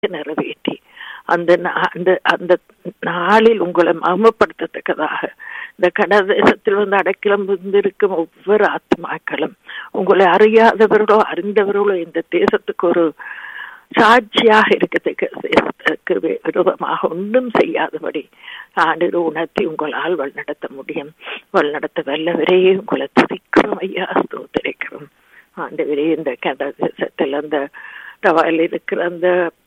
நிறைவேற்றி அந்த நா- அந்த அந்த நாளில் உங்களை மகமப்படுத்தத்தக்கதாக இந்த கடதேசத்தில் வந்து அடைக்கலம் இருந்திருக்கும் ஒவ்வொரு ஆத்மாக்களும் உங்களை அறியாதவர்களோ அறிந்தவர்களோ இந்த தேசத்துக்கு ஒரு சாட்சியாக இருக்கிறதுக்கு தேசத்துக்கு விரோதமாக ஒன்றும் செய்யாதபடி ஆண்டு உணர்த்தி உங்களால் வழிநடத்த முடியும் வழிநடத்த வல்லவரே உங்களை துதிக்கிறோம் ஐயா ஸ்தோத்திரிக்கிறோம் ஆண்டவரே இந்த கடதேசத்தில் அந்த டவரில் இருக்கிற அந்த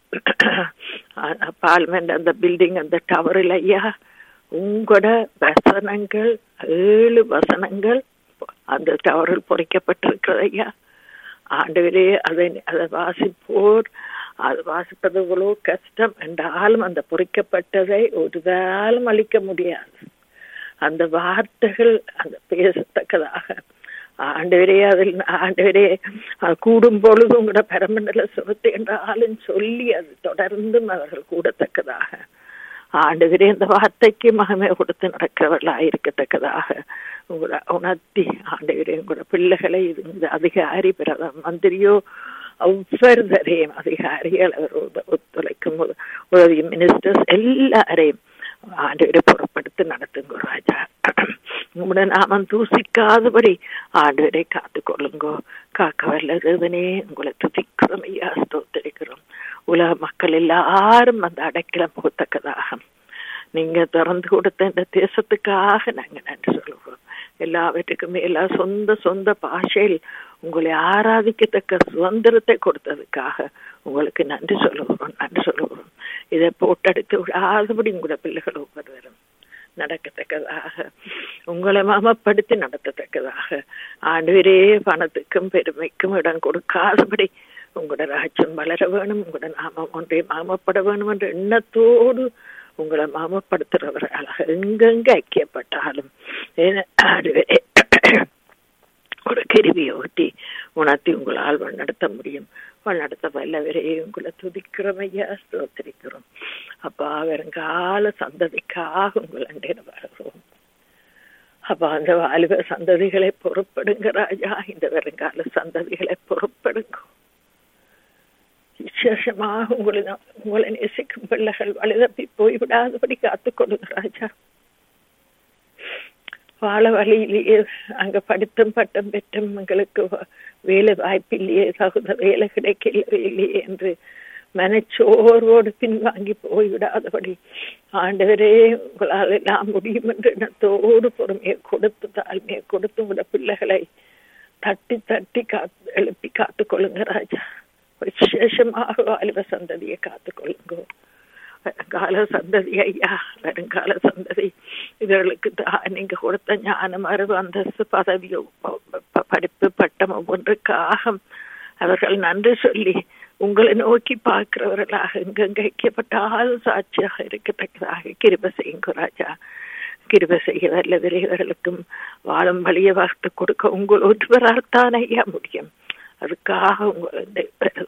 பார்லிமெண்ட் அந்த பில்டிங் அந்த டவரில் ஐயா உங்களோட வசனங்கள் ஏழு வசனங்கள் அந்த டவரில் பொறிக்கப்பட்டிருக்கிறது ஐயா ஆண்டவரே அதை அதை வாசிப்போர் அது வாசிப்பது இவ்வளோ கஷ்டம் என்றாலும் அந்த பொறிக்கப்பட்டதை ஒரு நாளும் அழிக்க முடியாது அந்த வார்த்தைகள் அந்த பேசத்தக்கதாக ஆண்டவரே அதில் ஆண்டவரே அது கூடும் பொழுது உங்களோட பரமண்டல சுகத்தை என்றாலும் சொல்லி அது தொடர்ந்தும் அவர்கள் கூடத்தக்கதாக ஆண்டவரே இந்த வார்த்தைக்கு மகமே கொடுத்து நடக்கிறவர்களாக இருக்கத்தக்கதாக உங்களை உணர்த்தி ஆண்டவரே உங்களோட பிள்ளைகளை இது இந்த அதிகாரி பிரதம மந்திரியோ ஒவ்வொருவரையும் அதிகாரிகள் அவர் உத- ஒத்துழைக்கும் உத- உதவி மினிஸ்டர்ஸ் எல்லாரையும் ஆண்டவரை புறப்படுத்தி நடத்துங்க ராஜா உங்களுடைய நாமம் தூசிக்காதபடி ஆண்டவரை காத்துக்கொள்ளுங்கோ காக்க வல்ல தேவனே உங்களை துதிக்கிறோம் ஐயா ஸ்தோத்திரிக்கிறோம் உலக மக்கள் எல்லாரும் அந்த அடைக்கலம் போகத்தக்கதாக நீங்க திறந்து கொடுத்த இந்த தேசத்துக்காக நாங்க நன்றி சொல்லுவோம் எல்லாவற்றுக்கும் மேலா சொந்த சொந்த பாஷையில் உங்களை ஆராதிக்கத்தக்க சுதந்திரத்தை கொடுத்ததுக்காக உங்களுக்கு நன்றி சொல்லுகிறோம் நன்றி சொல்லுகிறோம் இதை போட்டெடுத்து விடாதபடி உங்களோட பிள்ளைகள் ஒவ்வொருவரும் நடக்கத்தக்கதாக உங்களை மமப்படுத்தி நடத்தத்தக்கதாக ஆண்டுவரே பணத்துக்கும் பெருமைக்கும் இடம் கொடுக்காதபடி உங்களோட ராஜ்யம் வளர வேணும் உங்களோட நாமம் ஒன்றை மாமப்பட வேணும் என்ற எண்ணத்தோடு உங்களை மாமப்படுத்துறவர்களாக எங்கெங்க ஐக்கியப்பட்டாலும் ஏன- ஆண்டவரே, ஒரு கிருவியை ஒட்டி உணர்த்தி உங்களால் வழிநடத்த முடியும் வழிநடத்த வல்லவரே உங்களை துதிக்கிறோம் ஐயா ஸ்தோத்திரிக்கிறோம் அப்பா வருங்கால சந்ததிக்காக உங்கள் அண்டையில வருகிறோம் அப்பா அந்த வாலிப சந்ததிகளை பொறுப்படுங்க ராஜா இந்த வருங்கால சந்ததிகளை பொறுப்படுங்க விசேஷமாக உங்களை உங்களை நேசிக்கும் பிள்ளைகள் வழிதப்பி போய்விடாதபடி காத்துக்கொள்ளுங்க ராஜா வாழ வழியிலேயே அங்க படித்தும் பட்டம் பெற்றும் எங்களுக்கு வ- வேலை வாய்ப்பில்லையே தகுந்த வேலை கிடைக்கலையே என்று மனச்சோர்வோடு பின்வாங்கி போய்விடாதபடி ஆண்டவரே உங்களால் எல்லாம் முடியும் என்று எண்ணத்தோடு பொறுமையை கொடுத்து தாழ்மையை கொடுத்து உங்களோட பிள்ளைகளை தட்டி தட்டி காத்து எழுப்பி காத்துக்கொள்ளுங்க ராஜா விசேஷமாக வாலிப சந்ததியை காத்துக்கொள்ளுங்க வருங்கால சந்ததி ஐயா வருங்கால சந்ததி இவர்களுக்கு தான் நீங்க கொடுத்த ஞானம் அறிவு அந்தஸ்து பதவியோ ப- ப- படிப்பு பட்டம் ஒவ்வொன்றுக்காக அவர்கள் நன்றி சொல்லி உங்களை நோக்கி பார்க்கிறவர்களாக எங்கெங்க ஐக்கியப்பட்டாலும் சாட்சியாக இருக்கத்தக்கதாக கிருப செய்யுங்க ராஜா கிருப செய்ய வல்ல விரைவர்களுக்கும் வாழும் வழியை வகுத்து கொடுக்க உங்கள் ஒருவரால் தான் ஐயா முடியும் அதுக்காக உங்களை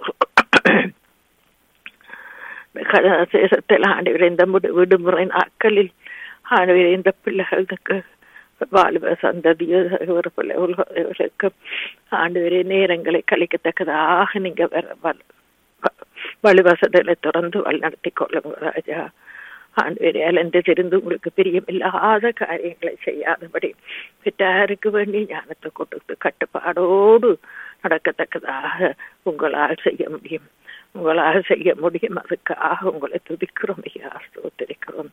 தேசத்தில் ஆண்டவர் இந்த முடி- விடுமுறை நாட்களில் ஆண்டவர் இந்த பிள்ளைகளுக்கு வாலிப சந்ததியோ ஒரு பிள்ளைகளுக்கு ஆண்டவரே நேரங்களை கழிக்கத்தக்கதாக நீங்க வர வ- வ- வழிவசதிகளை தொடர்ந்து வழிநடத்தி கொள்ளுங்க ராஜா ஆண்டவரே அலந்து தெரிந்து உங்களுக்கு பிரியமில்லாத காரியங்களை செய்யாதபடி பிட்டாருக்கு வேண்டி ஞானத்தை கொடுத்து கட்டுப்பாடோடு நடக்கத்தக்கதாக உங்களால் செய்ய முடியும் உங்களால் செய்ய முடியும் அதுக்காக உங்களை துதிக்கிறோம் ஐயா ஸ்தோத்திரிக்கிறோம்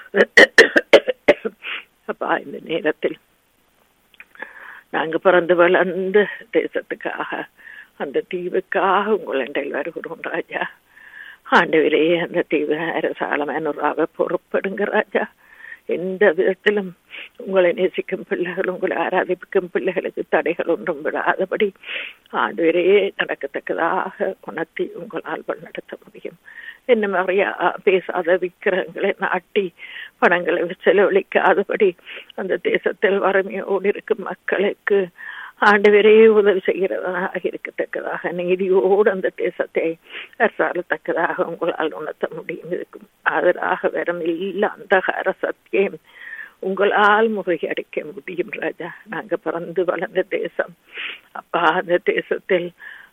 அப்பா இந்த நேரத்தில் நாங்க பிறந்து வளர்ந்த தேசத்துக்காக அந்த தீவுக்காக உங்களிடையில் வருகிறோம் ராஜா ஆண்டவரே அந்த தீவு அரசாலமானூராக பொறுப்படுங்க ராஜா எந்த விதத்திலும் உங்களை நேசிக்கும் பிள்ளைகள் உங்களை ஆராதிக்கும் பிள்ளைகளுக்கு தடைகள் ஒன்றும் விடாதபடி ஆண்டவரே நடக்கத்தக்கதாக உணர்த்தி உங்களால் நடத்த முடியும் என்ன மாதிரியா பேசாத விக்கிரகங்களை நாட்டி பணங்களை செலவழிக்காதபடி அந்த தேசத்தில் வறுமையோடு இருக்கும் மக்களுக்கு ஆண்டவரே உதவி செய்கிறதாக இருக்கத்தக்கதாக நீதியோடு அந்த தேசத்தை அரசாலத்தக்கதாக உங்களால் உணர்த்த முடியும் இருக்கும் அதற்காக வரம் இல்ல அந்தகார சத்தியம் உங்களால் முறையடிக்க முடியும் ராஜா நாங்க பிறந்து வளர்ந்த தேசம் அப்பா அந்த தேசத்தில்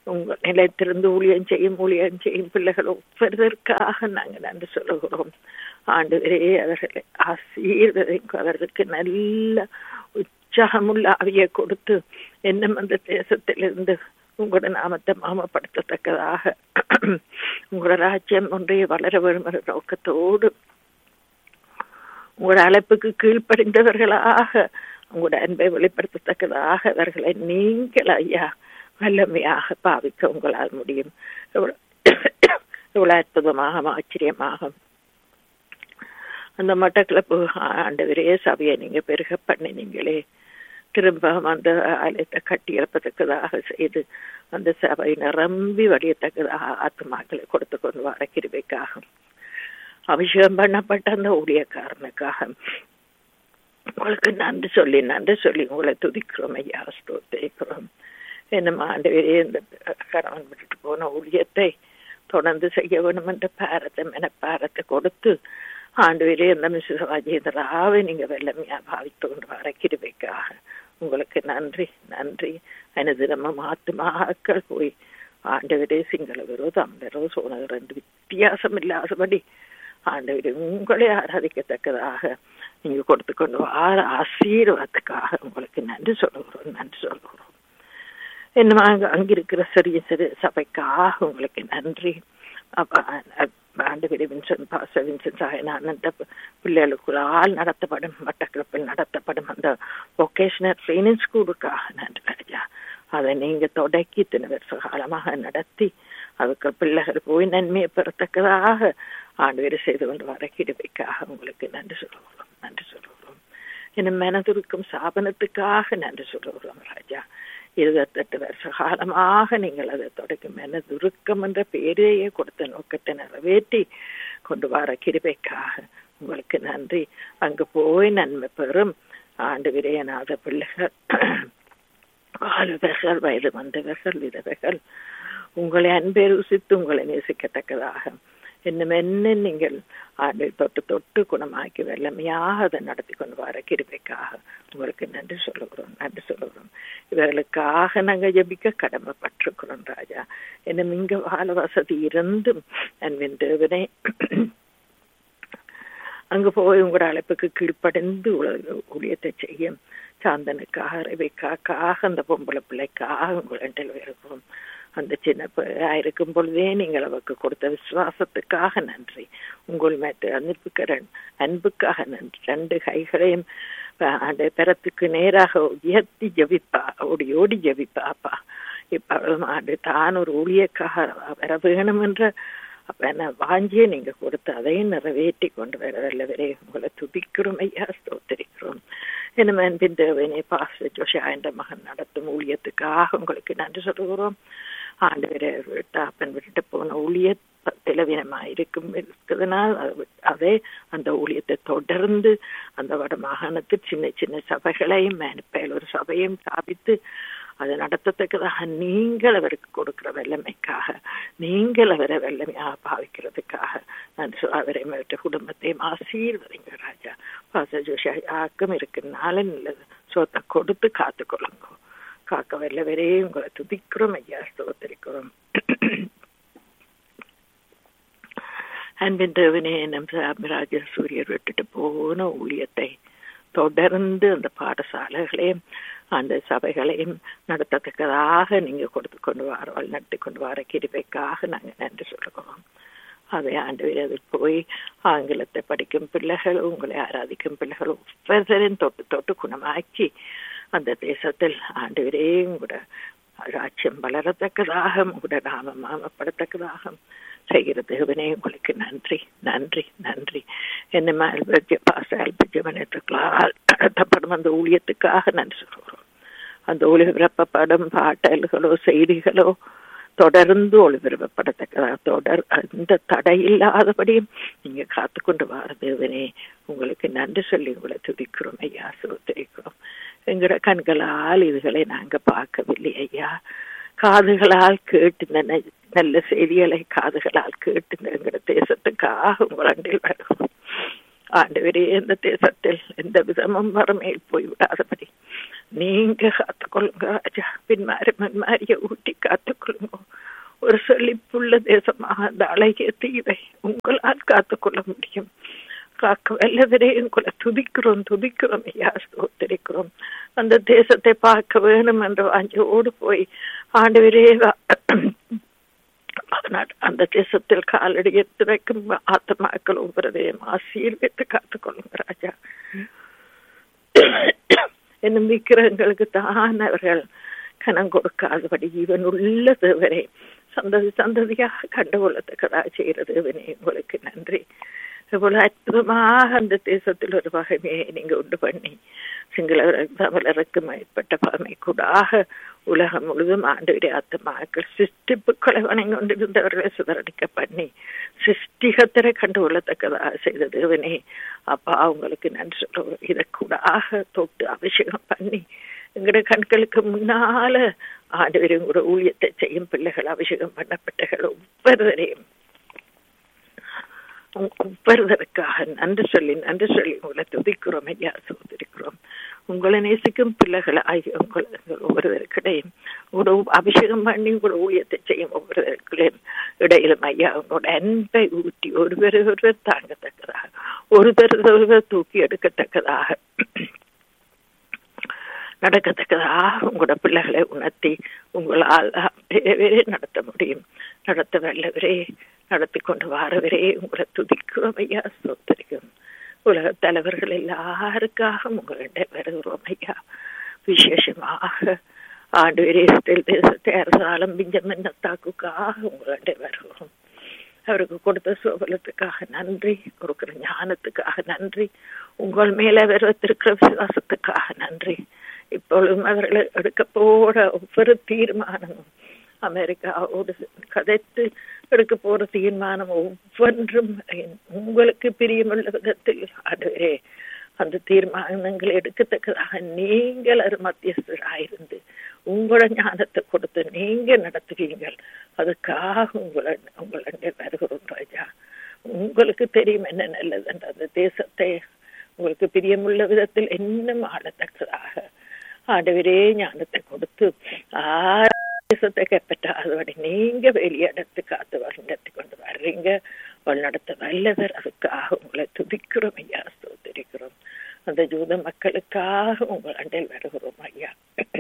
உங்க நிலைத்திருந்து ஊழியம் செய்யும் ஊழியம் செய்யும் பிள்ளைகள் ஒவ்வொருவருக்காக நாங்கள் நன்றி சொல்லுகிறோம் ஆண்டவரே அவர்களை ஆசீர்வதிக்கும் அவர்களுக்கு நல்ல உற்சாகமுள்ள ஆவியை கொடுத்து என்னும் அந்த தேசத்திலிருந்து உங்களோட நாமத்தை மாமப்படுத்தத்தக்கதாக உங்களோட ராஜ்யம் ஒன்றே வளர வேண்டும் என்ற நோக்கத்தோடு உங்களோட அழைப்புக்கு கீழ்ப்படிந்தவர்களாக உங்களோட அன்பை வெளிப்படுத்தத்தக்கதாக அவர்களை நீங்கள் ஐயா வல்லமையாக பாவிக்க உங்களால் முடியும் இவ்வளவு அற்புதமாக ஆச்சரியமாக அந்த மட்டக்களப்பு ஆண்டவரே சபையை நீங்க பெருக பண்ணினீங்களே திரும்ப அந்த ஆலயத்தை கட்டி எழுப்பத்தக்கதாக செய்து அந்த சபை நிரம்பி வடியத்தக்கதாக ஆத்மாக்களை கொடுத்து கொண்டு வர கிருபைக்காக அபிஷேகம் பண்ணப்பட்ட அந்த ஊழியக்காரனுக்காக உங்களுக்கு நன்றி சொல்லி நன்றி சொல்லி உங்களை துதிக்கிறோம் ஐயா ஸ்தோத்திரிக்கிறோம் என்னமா ஆண்டவரே இந்த கணவன் விட்டுட்டு போன ஊழியத்தை தொடர்ந்து செய்ய வேண்டும் என்ற பாரத்தை மெனப்பாரத்தை கொடுத்து ஆண்டவரே இந்த மிஸ்ஸஸ் ராஜேந்திராவை நீங்க வெள்ளமையா பாவித்து கொண்டு வர கிருபைக்காக உங்களுக்கு நன்றி நன்றி எனது நம்ம ஆத்மாக்கள் போய் ஆண்டவரே சிங்களவரோ தமிழரோ சோனகர் என்று வித்தியாசம் இல்லாதபடி ஆண்டவரே உங்களை ஆராதிக்கத்தக்கதாக நீங்க கொடுத்து கொண்டு வார ஆசீர்வாதத்துக்காக உங்களுக்கு நன்றி சொல்லுகிறோம் நன்றி சொல்லுகிறோம் என்னமா அங்கிருக்கிற சிறிய சிறு சபைக்காக உங்களுக்கு நன்றி ஆண்டு வின்சன் பாச வின்சன் சாயனானந்த பிள்ளைகளுக்குள்ளால் நடத்தப்படும் மட்டக்களப்பில் நடத்தப்படும் அந்த ஒகேஷனல் ட்ரைனிங் ஸ்கூலுக்காக நன்றி ராஜா அதை நீங்க தொடக்கி இத்தனை வருஷ காலமாக நடத்தி அதுக்கு பிள்ளைகள் போய் நன்மையை பெறத்தக்கதாக ஆண்டு வேறு செய்து கொண்டு வர கிருபைக்காக உங்களுக்கு நன்றி சொல்லுகிறோம் நன்றி சொல்லுகிறோம் என்ன மனதுருக்கும் சாபனத்துக்காக நன்றி சொல்லுகிறோம் ராஜா இருபத்தெட்டு வருஷ காலமாக நீங்கள் அதை தொடக்கும் மனதுருக்கம் என்ற பேரையே கொடுத்த நோக்கத்தை நிறைவேற்றி கொண்டு வர கிருபைக்காக உங்களுக்கு நன்றி அங்கு போய் நன்மை பெறும் ஆண்டு விரையனாத பிள்ளைகள் வாழ்வர்கள் வயது வந்தவர்கள் விதவைகள் உங்களை அன்பை ருசித்து உங்களை நேசிக்கத்தக்கதாக இன்னும் என்ன நீங்கள் ஆண்டு தொட்டு தொட்டு குணமாக்கி வெள்ளமையாக அதை நடத்தி கொண்டு வர கிருபைக்காக உங்களுக்கு நன்றி சொல்லுகிறோம் நன்றி சொல்லுகிறோம் இவர்களுக்காக நாங்கள் ஜபிக்க கடமைப்பட்டிருக்கிறோம் ராஜா இன்னும் இங்க வாழ வசதி இருந்தும் அன்பின் தேவனே அங்கு போய் உங்களோட அழைப்புக்கு கீழ்ப்படைந்து ஊழியத்தை செய்யும் சாந்தனுக்காக ரவிக்காக்காக அந்த பொம்பளை பிள்ளைக்காக உங்களில் இருக்கிறோம் அந்த சின்ன இருக்கும் பொழுதே நீங்கள் அவருக்கு கொடுத்த விசுவாசத்துக்காக நன்றி உங்கள் மேட்டு அனுப்புக்கிற அன்புக்காக நன்றி ரெண்டு கைகளையும் அந்த பெறத்துக்கு நேராக உயர்த்தி ஜபிப்பா ஓடி ஓடி ஜபிப்பாப்பா இப்ப ஆண்டு தான் ஒரு ஊழியக்காக வர வேணும் என்ற அப்ப என்ன வாஞ்சியை நீங்க கொடுத்து அதையும் நிறைவேற்றி கொண்டு வர வல்லவரே உங்களை துதிக்கிறோம் ஐயா ஸ்தோத்திரிக்கிறோம் என்ன அன்பின் தேவனே பாச ஜோஷா என்ற மகன் நடத்தும் ஊழியத்துக்காக உங்களுக்கு நன்றி சொல்லுகிறோம் ஆண்டு தாப்பன் விட்டுட்டு போன ஊழிய திலவீனமா இருக்கும் இருக்கிறதுனால் அதே அந்த ஊழியத்தை தொடர்ந்து அந்த வட மாகாணத்து சின்ன சின்ன சபைகளையும் மேனுப்பேல் ஒரு சபையும் ஸ்தாபித்து அதை நடத்தத்தக்கதாக நீங்கள் அவருக்கு கொடுக்கிற வெள்ளமைக்காக நீங்கள் அவரை வெள்ளமையாக பாவிக்கிறதுக்காக நான் அவரை மற்ற குடும்பத்தையும் ஆசீர்வதிங்க ராஜா பாச ஜோஷா யாருக்கும் இருக்குனால நல்லது சோத்தை கொடுத்து காத்துக்கொள்ளுங்க காக்க வல்லவரே உங்களை துதிக்கிறோம் ஐயா ஸ்தோத்திரிக்கிறோம் அன்பின் தேவனே நம் ராஜ சூரியர் விட்டுட்டு போன ஊழியத்தை தொடர்ந்து அந்த பாடசாலைகளையும் அந்த சபைகளையும் நடத்தத்தக்கதாக நீங்க கொடுத்து கொண்டு வர நடத்தி கொண்டு வர கிருபைக்காக நாங்க நன்றி சொல்லுகிறோம் அதை ஆண்டு அதில் போய் ஆங்கிலத்தை படிக்கும் பிள்ளைகள் உங்களை ஆராதிக்கும் பிள்ளைகள் ஒவ்வொருத்தரையும் தொட்டு தொட்டு குணமாக்கி அந்த தேசத்தில் ஆண்டு வரே உங்களோட ராட்சியம் வளரத்தக்கதாக உங்களோட நாம மாமப்படத்தக்கதாக செய்கிற தேவனே உங்களுக்கு நன்றி நன்றி நன்றி என்ன பாச அல்பஜமனத்துக்களால் நடத்தப்படும் அந்த ஊழியத்துக்காக நன்றி சொல்கிறோம் அந்த ஒளிபரப்பப்படும் பாட்டல்களோ செய்திகளோ தொடர்ந்து ஒளிபரப்பப்படத்தக்கதாக தொடர் அந்த தடை இல்லாதபடியும் நீங்க காத்து கொண்டு வர தேவனே உங்களுக்கு நன்றி சொல்லி உங்களை துதிக்கிறோம் ஐயா சுத்திரிக்கிறோம் எங்கட கண்களால் இதுகளை நாங்க பார்க்கவில்லை ஐயா காதுகளால் கேட்டு நல்ல செய்திகளை காதுகளால் கேட்டு எங்கட தேசத்துக்காக உங்களண்டில் வரும் ஆண்டவரே இந்த தேசத்தில் எந்த விதமும் வறுமையில் போய்விடாதபடி நீங்க காத்துக்கொள்ளுங்க ராஜா பின்மாரி மண்மாரிய ஊட்டி காத்துக்கொள்ளுங்க ஒரு செழிப்புள்ள தேசமாக அந்த அழகிய தீவை உங்களால் காத்துக்கொள்ள முடியும் காக்க வல்லவரே உங்களை துதிக்கிறோம் துதிக்கிறோம் ஐயா ஸ்தோத்திரிக்கிறோம் அந்த தேசத்தை பார்க்க வேணும் என்ற வாஞ்சோடு போய் ஆண்டவரே அந்த தேசத்தில் காலடி எடுத்து வைக்கும் ஆத்மாக்கள் ஒவ்வொருதையும் ஆசீர்வித்து காத்துக்கொள்ளுங்க ராஜா என்னும் விக்கிரகங்களுக்கு தான் அவர்கள் கனம் கொடுக்காதபடி இவன் உள்ள தேவரே சந்ததி சந்ததியாக கண்டுகொள்ளத்தக்கதா செய்கிற தேவனே உங்களுக்கு நன்றி இவ்வளவு அற்புதமாக அந்த தேசத்தில் ஒரு பகைமையை நீங்க உண்டு பண்ணி சிங்கள தமிழருக்கு மேற்பட்ட பகமை கூடாக உலகம் முழுதும் ஆண்டு ஆத்மாக்கள் சிருஷ்டிப்புக்களை வணங்கி கொண்டிருந்தவர்களை சிதறடிக்க பண்ணி சிருஷ்டிகத்திரை கண்டுகொள்ளத்தக்கதாக செய்த தேவனே அப்பா அவங்களுக்கு நன்றி சொல்லுவோம் இதை கூடாக தொட்டு அபிஷேகம் பண்ணி எங்கட கண்களுக்கு முன்னால ஆண்டு கூட ஊழியத்தை செய்யும் பிள்ளைகள் அபிஷேகம் பண்ணப்பட்டகள் ஒவ்வொருவரையும் ஒவ்வொருவருக்காக நன்றி சொல்லி நன்றி சொல்லி உங்களை துதிக்கிறோம் ஐயா சோதரிக்கிறோம் உங்களை நேசிக்கும் பிள்ளைகளை ஆகிய உங்களை ஒவ்வொருவருக்கிடையும் உங்களோட அபிஷேகம் பண்ணி உங்களோட ஊழியத்தை செய்யும் ஒவ்வொருவருக்கிடையும் இடையிலும் ஐயா உங்களோட அன்பை ஊட்டி ஒருவர் ஒருவர் தாங்கத்தக்கதாக ஒருவர் ஒருவர் தூக்கி எடுக்கத்தக்கதாக நடக்கத்தக்கதாக உங்களோட பிள்ளைகளை உணர்த்தி உங்களால் நடத்த முடியும் நடத்த வல்லவரே நடத்தி கொண்டு வாரவரே உங்களை துதிக்கிறோம் ஐயா சோத்தரிக்கும் உலக தலைவர்கள் எல்லாருக்காக உங்களிட வருகிறோம் ஐயா விசேஷமாக ஆண்டு விரேசத்தில் தேசத்தை அரசாலம் பிஞ்சமன்னத்தாக்குக்காக உங்களிட வருகிறோம் அவருக்கு கொடுத்த சோபலத்துக்காக நன்றி கொடுக்கிற ஞானத்துக்காக நன்றி உங்கள் மேல வருவத்திருக்கிற விசுவாசத்துக்காக நன்றி இப்பொழுதும் அவர்கள் எடுக்க போற ஒவ்வொரு தீர்மானமும் அமெரிக்காவோடு கதைத்து எடுக்க போற தீர்மானம் ஒவ்வொன்றும் உங்களுக்கு பிரியமுள்ள விதத்தில் ஆடுவரே அந்த தீர்மானங்களை எடுக்கத்தக்கதாக நீங்கள் அது மத்தியஸ்தராயிருந்து உங்களோட ஞானத்தை கொடுத்து நீங்க நடத்துவீங்கள் அதுக்காக உங்களை உங்களை வருகிறோம் ராஜா உங்களுக்கு தெரியும் என்ன நல்லது அந்த தேசத்தை உங்களுக்கு பிரியமுள்ள விதத்தில் இன்னும் ஆளத்தக்கதாக ஆண்டவரே ஞானத்தை கொடுத்து தேசத்தை கைப்பற்றாதபடி நீங்க வெளியிடத்து காத்து வழிநடத்தி கொண்டு வர்றீங்க வழிநடத்த வல்லவர் அதுக்காக உங்களை துதிக்கிறோம் ஐயா ஸ்தோத்திரிக்கிறோம் அந்த ஜூத மக்களுக்காக உங்கள் அண்டையில் வருகிறோம் ஐயா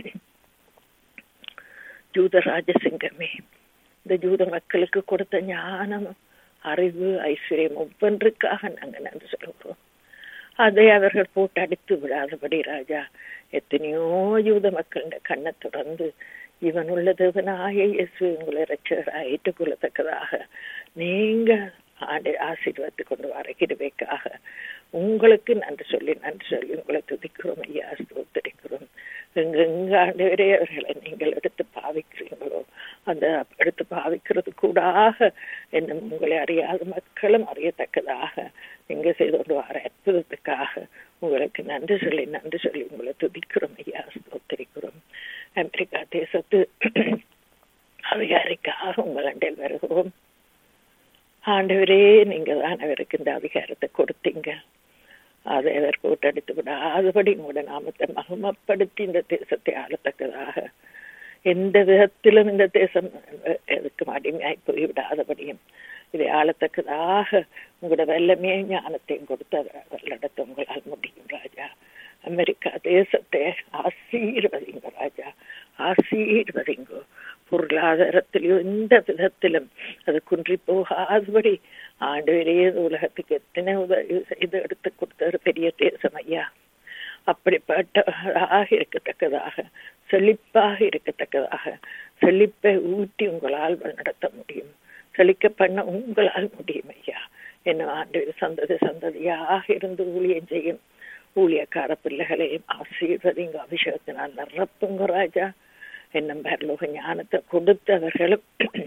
ஜூத ராஜசிங்கமே இந்த ஜூத மக்களுக்கு கொடுத்த ஞானம் அறிவு ஐஸ்வர்யம் ஒவ்வொன்றுக்காக நாங்கள் நன்றி சொல்கிறோம் அதை அவர்கள் போட்டு அடித்து விடாதபடி ராஜா எத்தனையோ யூத மக்களின் கண்ணை தொடர்ந்து இவன் உள்ள தேவனாய இயேசு உங்களை ரட்சகராக ஏற்றுக்கொள்ளத்தக்கதாக நீங்க ஆண்டு ஆசீர்வாதத்தை கொண்டு வர கிருபைக்காக உங்களுக்கு நன்றி சொல்லி நன்றி சொல்லி உங்களை துதிக்கிறோம் ஐயா ஸ்தோத்தரிக்கிறோம் எங்கெங்க ஆண்டவரே அவர்களை நீங்கள் எடுத்து பாவிக்கிறீங்களோ அந்த எடுத்து பாவிக்கிறது கூடாக என்னும் உங்களை அறியாத மக்களும் அறியத்தக்கதாக நீங்க செய்து கொண்டு வர அற்புதத்துக்காக உங்களுக்கு நன்றி சொல்லி நன்றி சொல்லி உங்களை துதிக்கிறோம் ஐயா ஸ்தோத்தரிக்கிறோம் அமெரிக்கா தேசத்து அதிகாரிக்காக உங்கள் அண்டையில் வருகிறோம் ஆண்டவரே நீங்க தான் அவருக்கு இந்த அதிகாரத்தை கொடுத்தீங்க அதை அவர் கூட்டடித்து விடாதபடி உங்களோட நாமத்தை மகமப்படுத்தி இந்த தேசத்தை ஆளத்தக்கதாக எந்த விதத்திலும் இந்த தேசம் எதுக்கு அடிமையாய் போய்விடாதபடியும் இதை ஆளத்தக்கதாக உங்களோட வெள்ளமே ஞானத்தையும் கொடுத்து வெள்ளடத்தை உங்களால் முடியும் ராஜா அமெரிக்கா தேசத்தை ஆசீர்வதிங்க ராஜா ஆசீர்வதிங்கோ பொருளாதாரத்திலும் எந்த விதத்திலும் அது குன்றி போகாதபடி ஆண்டு வெளியே உலகத்துக்கு எத்தனை உதவி செய்து எடுத்து கொடுத்த ஒரு பெரிய தேசம் ஐயா அப்படிப்பட்டதாக இருக்கத்தக்கதாக செழிப்பாக இருக்கத்தக்கதாக செழிப்பை ஊட்டி உங்களால் நடத்த முடியும் செழிக்க பண்ண உங்களால் முடியும் ஐயா என்ன ஆண்டு சந்ததி சந்ததியாக இருந்து ஊழியம் செய்யும் ஊழியக்கார பிள்ளைகளையும் ஆசீர்வதிங்க அபிஷேகத்தினால் நிரப்புங்க ராஜா என்னும் பரலோக ஞானத்தை கொடுத்தவர்களும்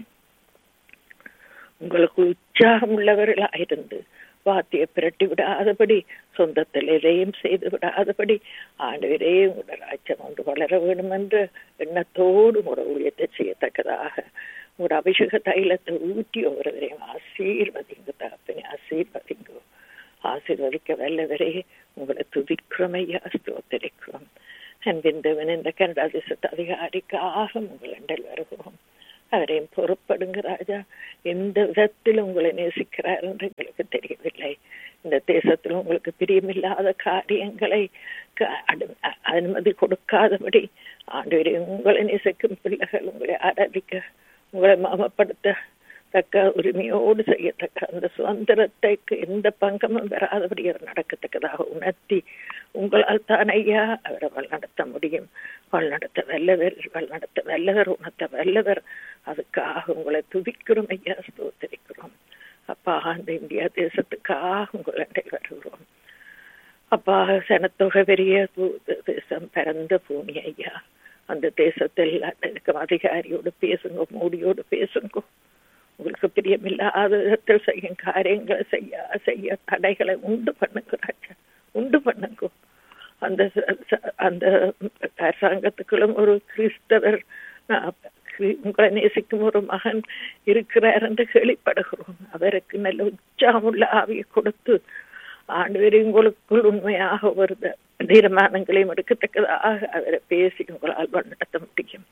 உங்களுக்கு உற்சாகம் உள்ளவர்களாயிருந்து வாத்திய பிரட்டி விடாதபடி சொந்தத்தில் எதையும் செய்து விடாதபடி ஆண்டவரே உங்களோட ராஜ்யம் ஒன்று வளர வேண்டும் என்ற எண்ணத்தோடு உங்களோட ஊழியத்தை செய்யத்தக்கதாக உங்களோட அபிஷேக தைலத்தை ஊட்டி ஒவ்வொருவரையும் ஆசீர்வதிங்க தகப்பனே ஆசீர்வதிங்கோ ஆசீர்வதிக்க வல்லவரே உங்களை துதிக்கிறோம் ஐயா ஸ்தோத்தரிக்கிறோம் அன்பின் தேவன் இந்த கனடா தேசத்து அதிகாரிக்காக உங்கள் அண்டல் வருகிறோம் அவரையும் பொறுப்ப பொறுப்படுங்க ராஜா எந்த விதத்தில் உங்களை நேசிக்கிறார் என்று எங்களுக்கு தெரியவில்லை இந்த தேசத்தில் உங்களுக்கு பிரியமில்லாத காரியங்களை க- அடு- அ- அனுமதி கொடுக்காதபடி ஆண்டவரே உங்களை நேசிக்கும் பிள்ளைகள் உங்களை ஆராதிக்க உங்களை மமப்படுத்த தக்க உரிமையோடு செய்யத்தக்க அந்த சுதந்திரத்தைக்கு எந்த பங்கமும் பெறாதபடி அவர் நடக்கத்தக்கதாக உணர்த்தி உங்களால் தான் ஐயா அவரை வழிநடத்த முடியும் வழிநடத்த வல்லவர் வழிநடத்த வல்லவர் உணர்த்த வல்லவர் அதுக்காக உங்களை துதிக்கிறோம் ஐயா ஸ்தோத்தரிக்கிறோம் அப்பா அந்த இந்தியா தேசத்துக்காக உங்களை வருகிறோம் அப்பா சனத்தொகை பெரிய பூ- தேசம் பிறந்த பூமி ஐயா அந்த தேசத்தில் இருக்கும் அதிகாரியோடு பேசுங்க மோடியோடு பேசுங்க உங்களுக்கு பிரியமில்லாத விதத்தில் செய்யும் காரியங்களை செய்ய செய்ய தடைகளை உண்டு பண்ணுங்க ராஜா உண்டு பண்ணுங்க அந்த ச- ச- அந்த அரசாங்கத்துக்குள்ளும் ஒரு கிறிஸ்தவர் அஹ், கிரி- உங்களை நேசிக்கும் ஒரு மகன் இருக்கிறார் என்று கேள்விப்படுகிறோம் அவருக்கு நல்ல உற்சாகமுள்ள ஆவியை கொடுத்து ஆண்டு உங்களுக்குள் உண்மையாக ஒரு த- தீர்மானங்களையும் எடுக்கத்தக்கதாக அவரை பேசி உங்களால் வழிநடத்த முடியும்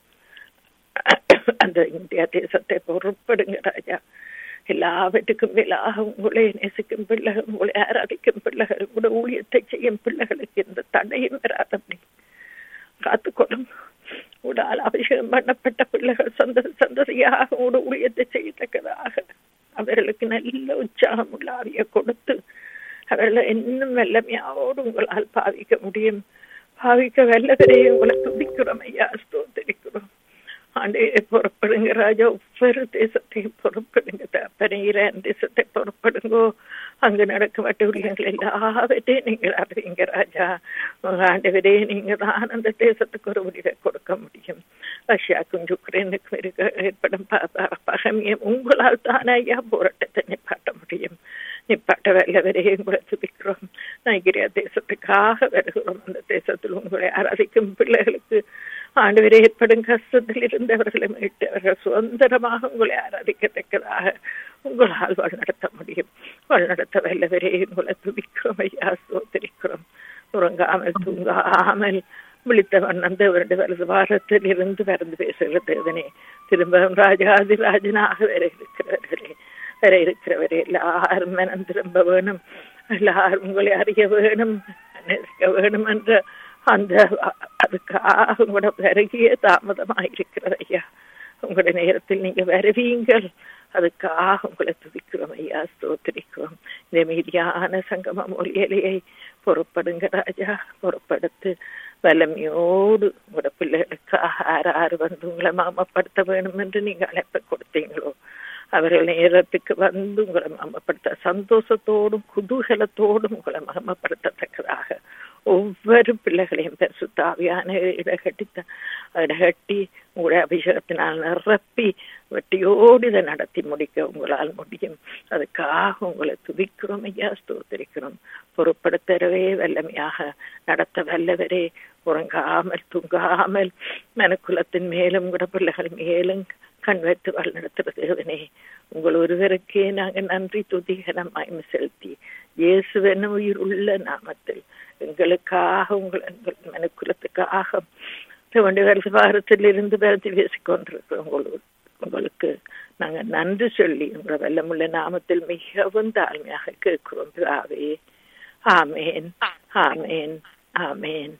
அந்த இந்தியா தேசத்தை பொறுப்படுங்க ராஜா எல்லாவற்றுக்கும் மேலாக உங்களை நேசிக்கும் பிள்ளைகள் உங்களை ஆராதிக்கும் பிள்ளைகள் உங்களோட ஊழியத்தை செய்யும் பிள்ளைகளுக்கு எந்த தடையும் வராதபடி காத்துக்கொள்ளும் உடால் அபிஷேகம் பண்ணப்பட்ட பிள்ளைகள் சந்த சந்ததியாக உங்களோட ஊழியத்தை செய்யத்தக்கதாக அவர்களுக்கு நல்ல உற்சாகம் உள்ள ஆவியை கொடுத்து அவர்களை இன்னும் வெள்ளமையோடு உங்களால் பாவிக்க முடியும் பாவிக்க வெள்ளவரையே உங்களை துதிக்கிறோம் ஐயா ஸ்தோத்திரிக்கிறோம் ஆண்டே புறப்படுங்க ராஜா ஒவ்வொரு தேசத்தையும் புறப்படுங்க தப்பனை ஈரான் தேசத்தை புறப்படுங்கோ அங்கு நடக்கும் வட்டூழியங்கள் எல்லாவற்றையும் நீங்கள் அறிவீங்க ராஜா உங்க ஆண்டவரே நீங்க தான் அந்த தேசத்துக்கு ஒரு முடிவை கொடுக்க முடியும் ரஷ்யாக்கும் யுக்ரைனுக்கும் இருக்க ஏற்படும் ப- ப- பகைமையும் உங்களால் தான் ஐயா போராட்டத்தை நிப்பாட்ட முடியும் நிப்பாட்ட வல்லவரே உங்களை துதிக்கிறோம் நைகிரியா தேசத்துக்காக வருகிறோம் அந்த தேசத்தில் உங்களை ஆராதிக்கும் பிள்ளைகளுக்கு ஆண்டவரே ஏற்படும் கஷ்டத்தில் இருந்தவர்களை மீட்டு அவர்கள் சுதந்திரமாக உங்களை ஆராதிக்கத்தக்கதாக உங்களால் வழிநடத்த முடியும் வழிநடத்த வல்லவரே உங்களை துதிக்கிறோம் ஐயா சோதரிக்கிறோம் உறங்காமல் தூங்காமல் விழித்த வண்ணம் தேவனுடைய வலது வாரத்தில் இருந்து பறந்து பேசுகிற தேவனே திரும்பவும் ராஜாதிராஜனாக வர இருக்கிறவர்களே வர இருக்கிறவரே எல்லாரும் மனம் திரும்ப வேணும் எல்லாரும் உங்களை அறிய வேணும் நேசிக்க வேணும் என்ற அந்த அதுக்காக உங்களோட வருகையே தாமதமாயிருக்கிறது ஐயா உங்களுடைய நேரத்தில் நீங்க வருவீங்கள் அதுக்காக உங்களை துதிக்கிறோம் ஐயா ஸ்தோத்திரிக்கிறோம் இந்த மீதியான சங்கமம் ஒலியலையை பொறுப்படுங்க ராஜா பொறுப்படுத்து வல்லமையோடு உங்களோட பிள்ளைகளுக்காக ஆறு ஆறு வந்து உங்களை மாமப்படுத்த வேணும் என்று நீங்க அழைப்பு கொடுத்தீங்களோ அவர்கள் நேரத்துக்கு வந்து உங்களை மகமப்படுத்த சந்தோஷத்தோடும் குதூகலத்தோடும் உங்களை மகமப்படுத்தத்தக்கதாக ஒவ்வொரு பிள்ளைகளையும் பெருசுத்தாவியான இடகட்டி இடகட்டி உங்களுடைய அபிஷேகத்தினால் நிரப்பி வெட்டியோடு இதை நடத்தி முடிக்க உங்களால் முடியும் அதுக்காக உங்களை துதிக்கிறோம் ஐயா ஸ்தோத்திரிக்கிறோம் பொறுப்படுத்தவே வல்லமையாக நடத்த வல்லவரே உறங்காமல் தூங்காமல் மனக்குலத்தின் மேலும் கூட பிள்ளைகள் மேலும் கண் வைத்து வாழ் நடத்துகிறவனே உங்கள் ஒருவருக்கே நாங்கள் நன்றி துதிகரமாய் செலுத்தி இயேசுவென உயிர் உள்ள நாமத்தில் எங்களுக்காக உங்கள் எங்கள் மனுக்குலத்துக்காக வாரத்தில் இருந்து பரத்தி பேசிக் கொண்டிருக்கிறோம் உங்களுக்கு உங்களுக்கு நாங்கள் நன்றி சொல்லி உங்கள் வெள்ளமுள்ள நாமத்தில் மிகவும் தாழ்மையாக கேட்கிறோம் பிதாவே ஆமேன் ஆமேன் ஆமேன்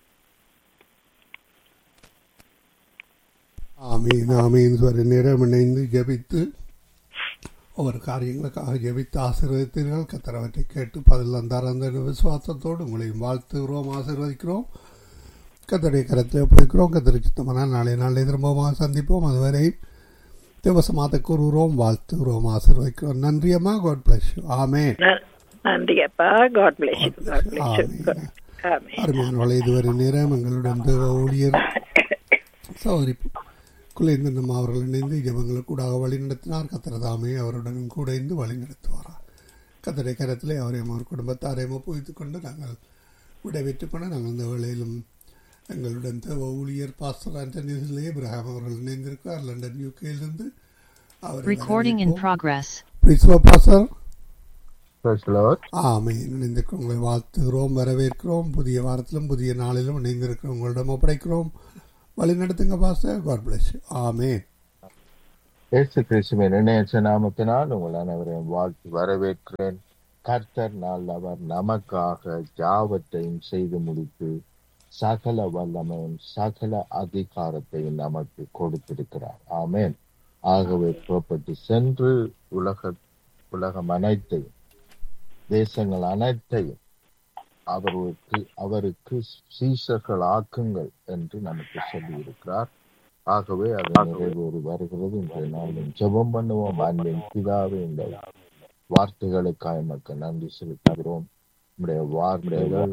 ஆமீன் ஆமீன் ஒரு நேரம் இணைந்து ஜெபித்து ஒவ்வொரு காரியங்களுக்காக ஜெபித்து ஆசீர்வதித்தீர்கள் கத்தரவற்றை கேட்டு பதில் தந்தார் அந்த விசுவாசத்தோடு உங்களையும் வாழ்த்துகிறோம் ஆசீர்வதிக்கிறோம் கத்தருடைய கரத்தில் ஒப்படைக்கிறோம் கத்தரை சுத்தமான நாளை நாளை திரும்பமாக சந்திப்போம் அதுவரை திவசமாக கூறுகிறோம் வாழ்த்துகிறோம் ஆசீர்வதிக்கிறோம் நன்றியம்மா காட் பிளஸ் ஆமேன் ந- நன்றி அப்பா God bless you God bless you ஆமீன். ஆமேன் அருமையானவளை இதுவரை நேரம் எங்களுடன் தேவ ஊழியர் சௌரி குலேந்திரன் அவர்கள் இணைந்து ஜபங்களுக்கு கூடாக வழி நடத்தினார் கத்திரதாமே அவருடன் கூட இருந்து வழி நடத்துவாரார் கத்தரை கரத்திலே அவரையும் அவர் குடும்பத்தாரையும் ஒப்புவித்துக் கொண்டு நாங்கள் விடைபெற்று பண்ண நாங்கள் இந்த வேளையிலும் எங்களுடன் தேவ ஊழியர் பாஸ்டர் ஆண்டனி இப்ராஹிம் அவர்கள் இணைந்திருக்கிறார் லண்டன் யூகேயிலிருந்து அவர் Recording in progress. Pastor Praise the Lord. ஆமை இணைந்திருக்க உங்களை வாழ்த்துகிறோம் வரவேற்கிறோம் புதிய வாரத்திலும் புதிய நாளிலும் இணைந்திருக்கிற உங்களிடம் ஒப்படைக்கிறோம் வழி நடத்துங்க பாஸ்டர் காட் பிளஸ் ஆமே இயேசு கிறிஸ்துவின் இணையற்ற நாமத்தினால் உங்கள் அனைவரையும் வாழ்த்து வரவேற்கிறேன் கர்த்தர் நல்லவர் நமக்காக யாவற்றையும் செய்து முடித்து சகல வல்லமையும் சகல அதிகாரத்தையும் நமக்கு கொடுத்திருக்கிறார் ஆமென் ஆகவே புறப்பட்டு சென்று உலக உலகம் அனைத்தையும் தேசங்கள் அனைத்தையும் அவருக்கு அவருக்கு சீசர்கள் ஆக்குங்கள் என்று நமக்கு சொல்லியிருக்கிறார் ஆகவே அது நிறைவேறி வருகிறது இன்றைய நாளில் ஜெபம் பண்ணுவோம் அன்பின் பிதாவே இந்த வார்த்தைகளுக்காக மக்கள் நன்றி செலுத்துகிறோம் நம்முடைய வார்த்தைகள்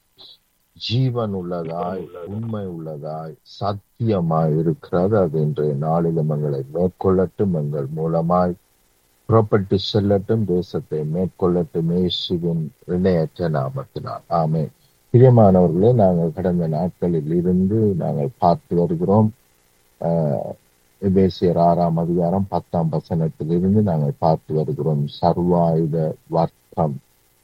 ஜீவன் உள்ளதாய் உண்மை உள்ளதாய் சத்தியமாய் இருக்கிறது அது இன்றைய நாளிலும் எங்களை மேற்கொள்ளட்டும் எங்கள் மூலமாய் புறப்பட்டு செல்லட்டும் தேசத்தை மேற்கொள்ளட்டும் இயேசுவின் இணையற்ற நாமத்தினால் ஆமே பிரியமானவர்களே நாங்கள் கடந்த நாட்களில் இருந்து நாங்கள் பார்த்து வருகிறோம் ஆஹ் எபேசியர் ஆறாம் அதிகாரம் பத்தாம் வசனத்திலிருந்து நாங்கள் பார்த்து வருகிறோம் சர்வாயுத வர்க்கம்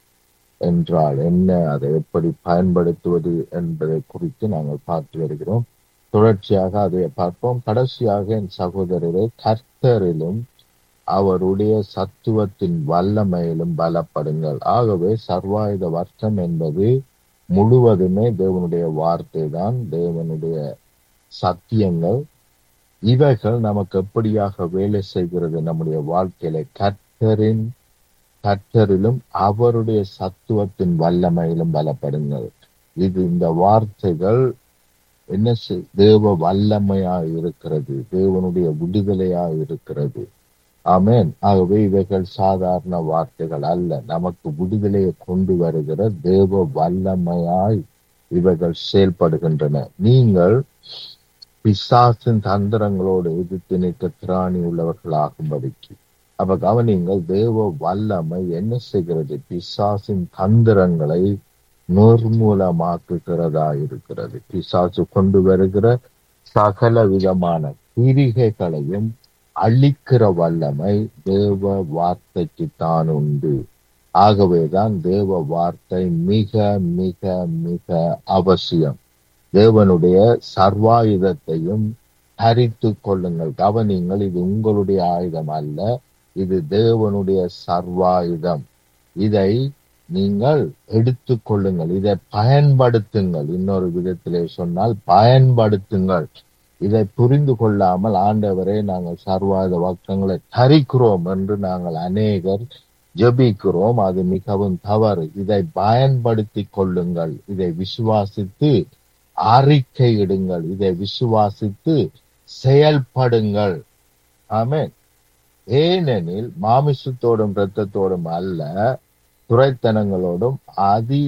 என்றால் என்ன அதை எப்படி பயன்படுத்துவது என்பதை குறித்து நாங்கள் பார்த்து வருகிறோம் தொடர்ச்சியாக அதை பார்ப்போம் கடைசியாக என் சகோதரரை கர்த்தரிலும் அவருடைய சத்துவத்தின் வல்லமையிலும் பலப்படுங்கள் ஆகவே சர்வாயுத வர்க்கம் என்பது முழுவதுமே தேவனுடைய வார்த்தை தான் தேவனுடைய சத்தியங்கள் இவைகள் நமக்கு எப்படியாக வேலை செய்கிறது நம்முடைய வாழ்க்கையில கர்த்தரின் கர்த்தரிலும் அவருடைய சத்துவத்தின் வல்லமையிலும் பலப்படுங்கள் இது இந்த வார்த்தைகள் என்ன செய் தேவ வல்லமையா இருக்கிறது தேவனுடைய விடுதலையா இருக்கிறது ஆமென் ஆகவே இவைகள் சாதாரண வார்த்தைகள் அல்ல நமக்கு விடுதலையை கொண்டு வருகிற தேவ வல்லமையாய் இவைகள் செயல்படுகின்றன நீங்கள் பிசாசின் தந்திரங்களோடு எதிர்த்து நிற்க திராணி உள்ளவர்களாகும்படிக்கு அப்ப கவனிங்கள் தேவ வல்லமை என்ன செய்கிறது பிசாசின் தந்திரங்களை நிர்மூலமாக்குகிறதா இருக்கிறது பிசாசு கொண்டு வருகிற சகல விதமான கிரிகைகளையும் அழிக்கிற வல்லமை தேவ வார்த்தைக்கு தான் உண்டு ஆகவேதான் தேவ வார்த்தை மிக மிக மிக அவசியம் தேவனுடைய சர்வாயுதத்தையும் தரித்து கொள்ளுங்கள் கவனிங்கள் இது உங்களுடைய ஆயுதம் அல்ல இது தேவனுடைய சர்வாயுதம் இதை நீங்கள் எடுத்துக் கொள்ளுங்கள் இதை பயன்படுத்துங்கள் இன்னொரு விதத்திலே சொன்னால் பயன்படுத்துங்கள் இதை புரிந்து கொள்ளாமல் ஆண்டவரே நாங்கள் சர்வாயுத வாக்கங்களை தரிக்கிறோம் என்று நாங்கள் அநேகர் ஜெபிக்கிறோம் அது மிகவும் தவறு இதை பயன்படுத்தி கொள்ளுங்கள் இதை விசுவாசித்து அறிக்கையிடுங்கள் இதை விசுவாசித்து செயல்படுங்கள் ஆமென் ஏனெனில் மாமிசத்தோடும் இரத்தத்தோடும் அல்ல துறைத்தனங்களோடும் அதி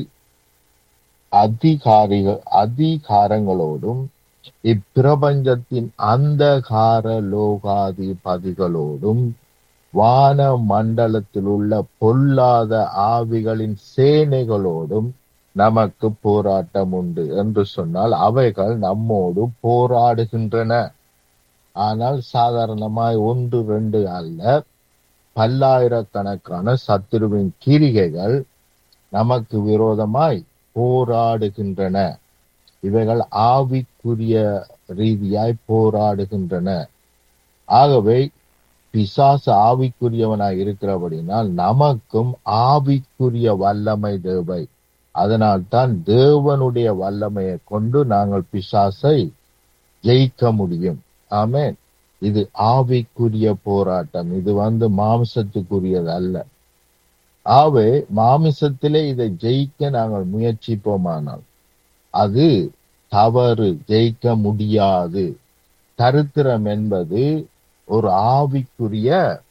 அதிகாரிகள் அதிகாரங்களோடும் இப்பிரபஞ்சத்தின் அந்தகார லோகாதிபதிகளோடும் வான மண்டலத்தில் உள்ள பொல்லாத ஆவிகளின் சேனைகளோடும் நமக்கு போராட்டம் உண்டு என்று சொன்னால் அவைகள் நம்மோடு போராடுகின்றன ஆனால் சாதாரணமாய் ஒன்று ரெண்டு அல்ல பல்லாயிரக்கணக்கான சத்துருவின் கிரிகைகள் நமக்கு விரோதமாய் போராடுகின்றன இவைகள் ஆவிக்குரிய ரீதியாய் போராடுகின்றன ஆகவே பிசாசு ஆவிக்குரியவனாய் இருக்கிறபடினால் நமக்கும் ஆவிக்குரிய வல்லமை தேவை அதனால்தான் தேவனுடைய வல்லமையை கொண்டு நாங்கள் பிசாசை ஜெயிக்க முடியும் ஆமென் இது ஆவிக்குரிய போராட்டம் இது வந்து மாம்சத்துக்குரியது அல்ல ஆவே மாமிசத்திலே இதை ஜெயிக்க நாங்கள் முயற்சிப்போமானால் அது தவறு ஜெயிக்க முடியாது தரித்திரம் என்பது ஒரு ஆவிக்குரிய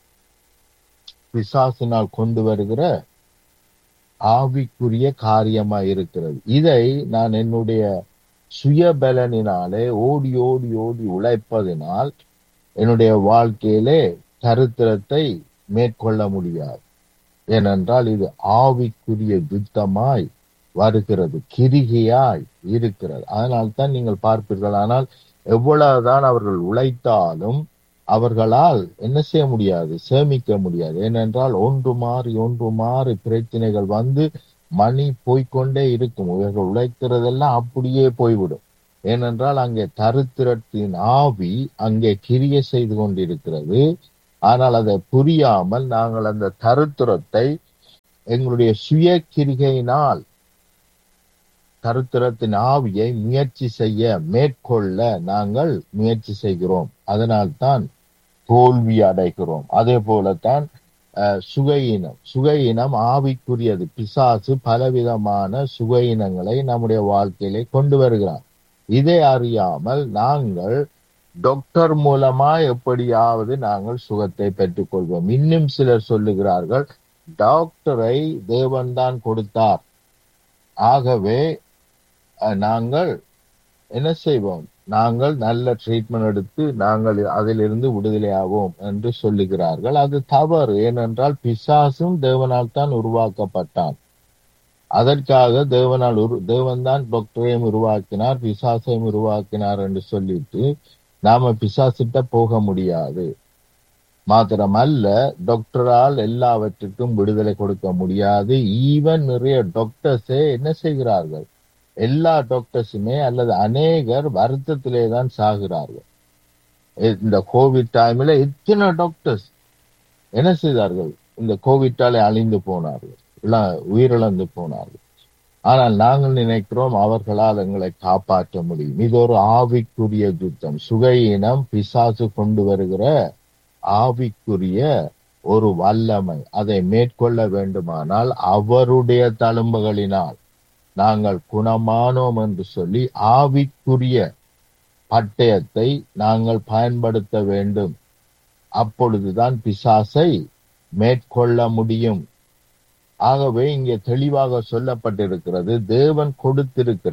பிசாசினால் கொண்டு வருகிற ஆவிக்குரிய காரியமா இருக்கிறது இதை நான் என்னுடைய சுயபலனினாலே ஓடி ஓடி ஓடி உழைப்பதினால் என்னுடைய வாழ்க்கையிலே தரித்திரத்தை மேற்கொள்ள முடியாது ஏனென்றால் இது ஆவிக்குரிய யுத்தமாய் வருகிறது கிரிகையாய் இருக்கிறது அதனால்தான் நீங்கள் பார்ப்பீர்கள் ஆனால் எவ்வளவுதான் அவர்கள் உழைத்தாலும் அவர்களால் என்ன செய்ய முடியாது சேமிக்க முடியாது ஏனென்றால் ஒன்று மாறி ஒன்று மாறி பிரச்சனைகள் வந்து மணி போய்க்கொண்டே இருக்கும் இவர்கள் உழைக்கிறதெல்லாம் அப்படியே போய்விடும் ஏனென்றால் அங்கே தரித்திரத்தின் ஆவி அங்கே கிரிய செய்து கொண்டிருக்கிறது ஆனால் அதை புரியாமல் நாங்கள் அந்த தரித்திரத்தை எங்களுடைய சுய கிரிகையினால் தருத்திரத்தின் ஆவியை முயற்சி செய்ய மேற்கொள்ள நாங்கள் முயற்சி செய்கிறோம் அதனால்தான் தோல்வி அடைகிறோம் அதே போலத்தான் அஹ், சுகையினம் சுகையினம் ஆவிக்குரியது பிசாசு பலவிதமான சுகையினங்களை நம்முடைய வாழ்க்கையிலே கொண்டு வருகிறார் இதை அறியாமல் நாங்கள் டாக்டர் மூலமா எப்படியாவது நாங்கள் சுகத்தை பெற்றுக்கொள்வோம் இன்னும் சிலர் சொல்லுகிறார்கள் டாக்டரை தேவன்தான் கொடுத்தார் ஆகவே அஹ், நாங்கள் என்ன செய்வோம் நாங்கள் நல்ல ட்ரீட்மெண்ட் எடுத்து நாங்கள் அதிலிருந்து விடுதலையாவோம் என்று சொல்லுகிறார்கள் அது தவறு ஏனென்றால் பிசாசும் தேவனால் தான் உருவாக்கப்பட்டான் அதற்காக தேவனால் உரு தேவன்தான் டாக்டரையும் உருவாக்கினார் பிசாசையும் உருவாக்கினார் என்று சொல்லிட்டு நாம பிசாசிட்ட போக முடியாது மாத்திரமல்ல டாக்டரால் எல்லாவற்றுக்கும் விடுதலை கொடுக்க முடியாது ஈவன் நிறைய டாக்டர்ஸே என்ன செய்கிறார்கள் எல்லா டாக்டர்ஸுமே அல்லது அநேகர் வருத்தத்திலே தான் சாகிறார்கள் இந்த கோவிட் டைம்ல எத்தனை டாக்டர்ஸ் என்ன செய்தார்கள் இந்த கோவிட்டாலே அழிந்து போனார்கள் இல்ல- உயிரிழந்து போனார்கள் ஆனால் நாங்கள் நினைக்கிறோம் அவர்களால் எங்களை காப்பாற்ற முடியும் இது ஒரு ஆவிக்குரிய யுத்தம் சுகையினம் பிசாசு கொண்டு வருகிற ஆவிக்குரிய ஒரு வல்லமை அதை மேற்கொள்ள வேண்டுமானால் அவருடைய தழும்புகளினால் நாங்கள் குணமானோம் என்று சொல்லி ஆவிக்குரிய பட்டயத்தை நாங்கள் பயன்படுத்த வேண்டும் அப்பொழுதுதான் பிசாசை மேற்கொள்ள முடியும் ஆகவே இங்கே தெளிவாக சொல்லப்பட்டிருக்கிறது தேவன் கொடுத்திருக்கிற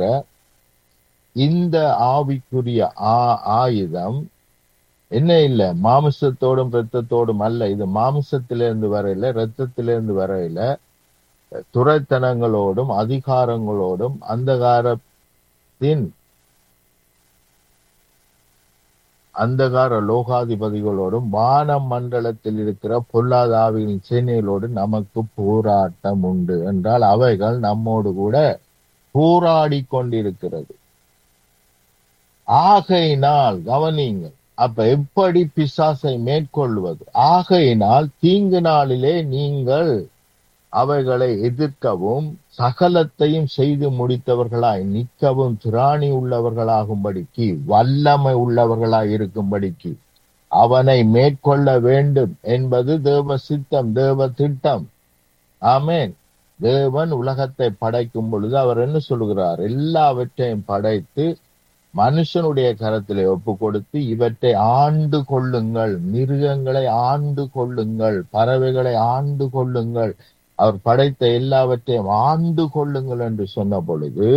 இந்த ஆவிக்குரிய ஆ- ஆயுதம் என்ன இல்ல மாமிசத்தோடும் இரத்தத்தோடும் அல்ல இது மாமிசத்திலிருந்து வரையில இரத்தத்திலிருந்து வரையில துரைத்தனங்களோடும் அதிகாரங்களோடும் அந்தகாரத்தின் அந்தகார லோகாதிபதிகளோடும் வான மண்டலத்தில் இருக்கிற பொல்லாதாவின் சேனைகளோடு நமக்கு போராட்டம் உண்டு என்றால் அவைகள் நம்மோடு கூட போராடி கொண்டிருக்கிறது ஆகையினால் கவனியுங்கள் அப்ப எப்படி பிசாசை மேற்கொள்வது ஆகையினால் தீங்கு நாளிலே நீங்கள் அவைகளை எதிர்க்கவும் சகலத்தையும் செய்து முடித்தவர்களாய் நிற்கவும் திராணி உள்ளவர்களாகும்படிக்கு வல்லமை உள்ளவர்களாய் இருக்கும்படிக்கு அவனை மேற்கொள்ள வேண்டும் என்பது தேவ சித்தம் தேவ திட்டம் ஆமென் தேவன் உலகத்தை படைக்கும் பொழுது அவர் என்ன சொல்கிறார் எல்லாவற்றையும் படைத்து மனுஷனுடைய கரத்திலே ஒப்பு கொடுத்து இவற்றை ஆண்டு கொள்ளுங்கள் மிருகங்களை ஆண்டு கொள்ளுங்கள் பறவைகளை ஆண்டு கொள்ளுங்கள் அவர் படைத்த எல்லாவற்றையும் ஆண்டு கொள்ளுங்கள் என்று சொன்ன பொழுது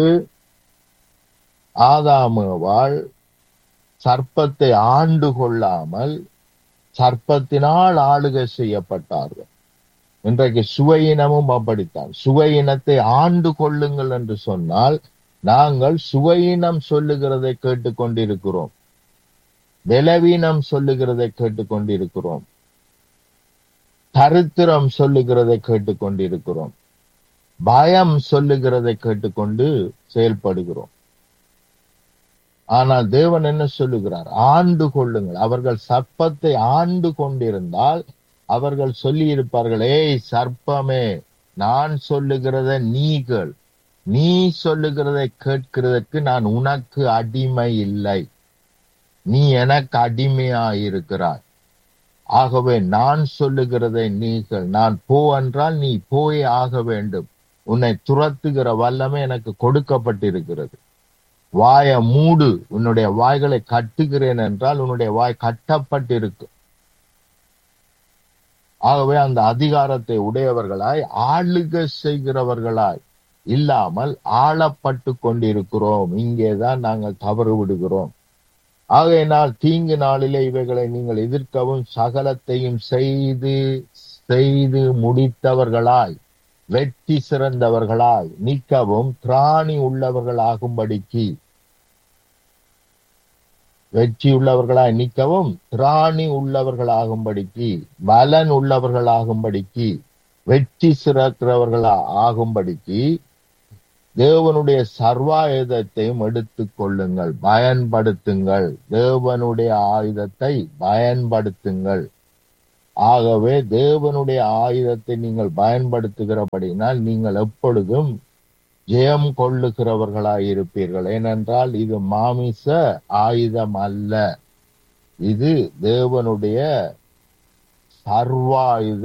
ஆதாமுவாள் சர்ப்பத்தை ஆண்டு கொள்ளாமல் சர்ப்பத்தினால் ஆளுகை செய்யப்பட்டார்கள் இன்றைக்கு சுவையினமும் அப்படித்தான் சுவையினத்தை ஆண்டு கொள்ளுங்கள் என்று சொன்னால் நாங்கள் சுவையினம் சொல்லுகிறதை கேட்டுக்கொண்டிருக்கிறோம் பலவீனம் சொல்லுகிறதை கேட்டுக்கொண்டிருக்கிறோம் தரித்திரம் சொல்லுகிறதை கேட்டுக்கொண்டிருக்கிறோம் பயம் சொல்லுகிறதை கேட்டுக்கொண்டு செயல்படுகிறோம் ஆனால் தேவன் என்ன சொல்லுகிறார் ஆண்டு கொள்ளுங்கள் அவர்கள் சர்ப்பத்தை ஆண்டு கொண்டிருந்தால் அவர்கள் சொல்லி இருப்பார்கள் ஏய் சர்ப்பமே நான் சொல்லுகிறத நீகள் நீ சொல்லுகிறதை கேட்கிறதற்கு நான் உனக்கு அடிமை இல்லை நீ எனக்கு அடிமையாயிருக்கிறாய் ஆகவே நான் சொல்லுகிறதை நீங்கள் நான் போ என்றால் நீ போயே ஆக வேண்டும் உன்னை துரத்துகிற வல்லமை எனக்கு கொடுக்கப்பட்டிருக்கிறது வாய மூடு உன்னுடைய வாய்களை கட்டுகிறேன் என்றால் உன்னுடைய வாய் கட்டப்பட்டிருக்கு ஆகவே அந்த அதிகாரத்தை உடையவர்களாய் ஆளுக செய்கிறவர்களாய் இல்லாமல் ஆளப்பட்டு கொண்டிருக்கிறோம் இங்கேதான் நாங்கள் தவறு விடுகிறோம் ஆகையினால் தீங்கு நாளிலே இவைகளை நீங்கள் எதிர்க்கவும் சகலத்தையும் செய்து செய்து முடித்தவர்களாய் வெற்றி சிறந்தவர்களாய் நிற்கவும் திராணி உள்ளவர்களாகும்படிக்கு வெற்றி உள்ளவர்களாய் நிற்கவும் திராணி உள்ளவர்களாகும்படிக்கு பலன் உள்ளவர்களாகும்படிக்கு வெற்றி சிறக்கிறவர்களா ஆகும்படிக்கு தேவனுடைய சர்வாயுதத்தையும் எடுத்துக் கொள்ளுங்கள் பயன்படுத்துங்கள் தேவனுடைய ஆயுதத்தை பயன்படுத்துங்கள் ஆகவே தேவனுடைய ஆயுதத்தை நீங்கள் பயன்படுத்துகிறபடினால் நீங்கள் எப்பொழுதும் ஜெயம் கொள்ளுகிறவர்களாய் இருப்பீர்கள் ஏனென்றால் இது மாமிச ஆயுதம் அல்ல இது தேவனுடைய சர்வாயுத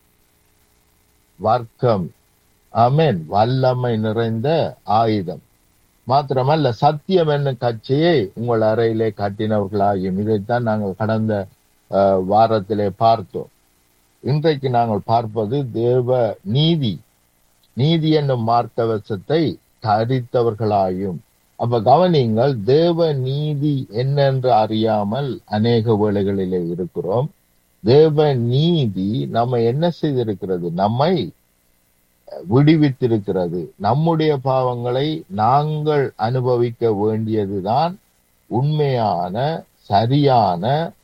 வர்க்கம் ஆமென் வல்லமை நிறைந்த ஆயுதம் மாத்திரமல்ல சத்தியம் என்னும் கட்சியை உங்கள் அறையிலே கட்டினவர்களாகியும் இதைத்தான் நாங்கள் கடந்த அஹ், வாரத்திலே பார்த்தோம் இன்றைக்கு நாங்கள் பார்ப்பது தேவ நீதி நீதி என்னும் மார்க்கவசத்தை தரித்தவர்களாயும் அப்ப கவனிங்கள் தேவ நீதி என்னென்று அறியாமல் அநேக வேளைகளிலே இருக்கிறோம் தேவ நீதி நம்ம என்ன செய்திருக்கிறது நம்மை விடுவித்திருக்கிறது நம்முடைய பாவங்களை நாங்கள் அனுபவிக்க வேண்டியதுதான் உண்மையான சரியான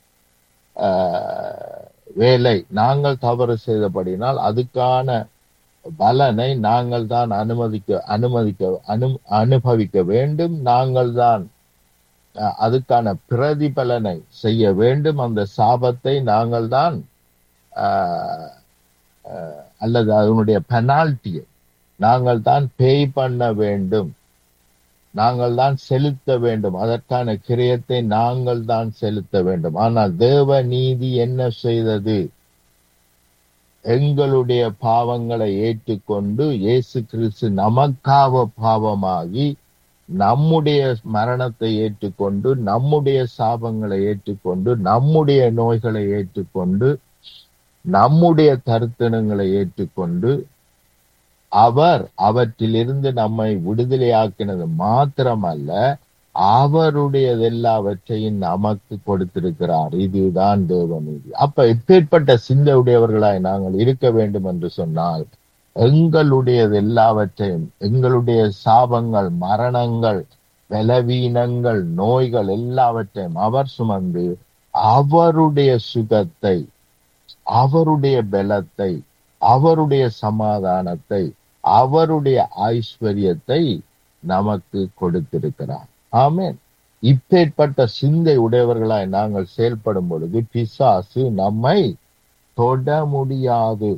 ஆஹ், வேலை நாங்கள் தவறு செய்தபடினால் அதுக்கான பலனை நாங்கள் தான் அனுமதிக்க அனுமதிக்க அனு அனுபவிக்க வேண்டும் நாங்கள் தான் அஹ், அதுக்கான பிரதிபலனை செய்ய வேண்டும் அந்த சாபத்தை நாங்கள் தான் ஆஹ், ஆஹ், அல்லது அதனுடைய பெனால்ட்டியை நாங்கள் தான் பேய் பண்ண வேண்டும் நாங்கள் தான் செலுத்த வேண்டும் அதற்கான கிரியத்தை நாங்கள் தான் செலுத்த வேண்டும் ஆனால் தேவ நீதி என்ன செய்தது எங்களுடைய பாவங்களை ஏற்றுக்கொண்டு இயேசு கிறிஸ்து நமக்காக பாவமாகி நம்முடைய மரணத்தை ஏற்றுக்கொண்டு நம்முடைய சாபங்களை ஏற்றுக்கொண்டு நம்முடைய நோய்களை ஏற்றுக்கொண்டு நம்முடைய தருத்தனங்களை ஏற்றுக்கொண்டு அவர் அவற்றிலிருந்து நம்மை விடுதலையாக்கினது மாத்திரமல்ல அவருடையது எல்லாவற்றையும் நமக்கு கொடுத்திருக்கிறார் இதுதான் தேவநீதி அப்ப இப்பேற்பட்ட சிந்தையுடையவர்களாய் நாங்கள் இருக்க வேண்டும் என்று சொன்னால் எங்களுடையது எல்லாவற்றையும் எங்களுடைய சாபங்கள் மரணங்கள் பலவீனங்கள் நோய்கள் எல்லாவற்றையும் அவர் சுமந்து அவருடைய சுகத்தை அவருடைய பலத்தை அவருடைய சமாதானத்தை அவருடைய ஐஸ்வர்யத்தை நமக்கு கொடுத்திருக்கிறார் ஆமென் இப்பேற்பட்ட சிந்தை உடையவர்களாய் நாங்கள் செயல்படும் பொழுது பிசாசு நம்மை தொட முடியாது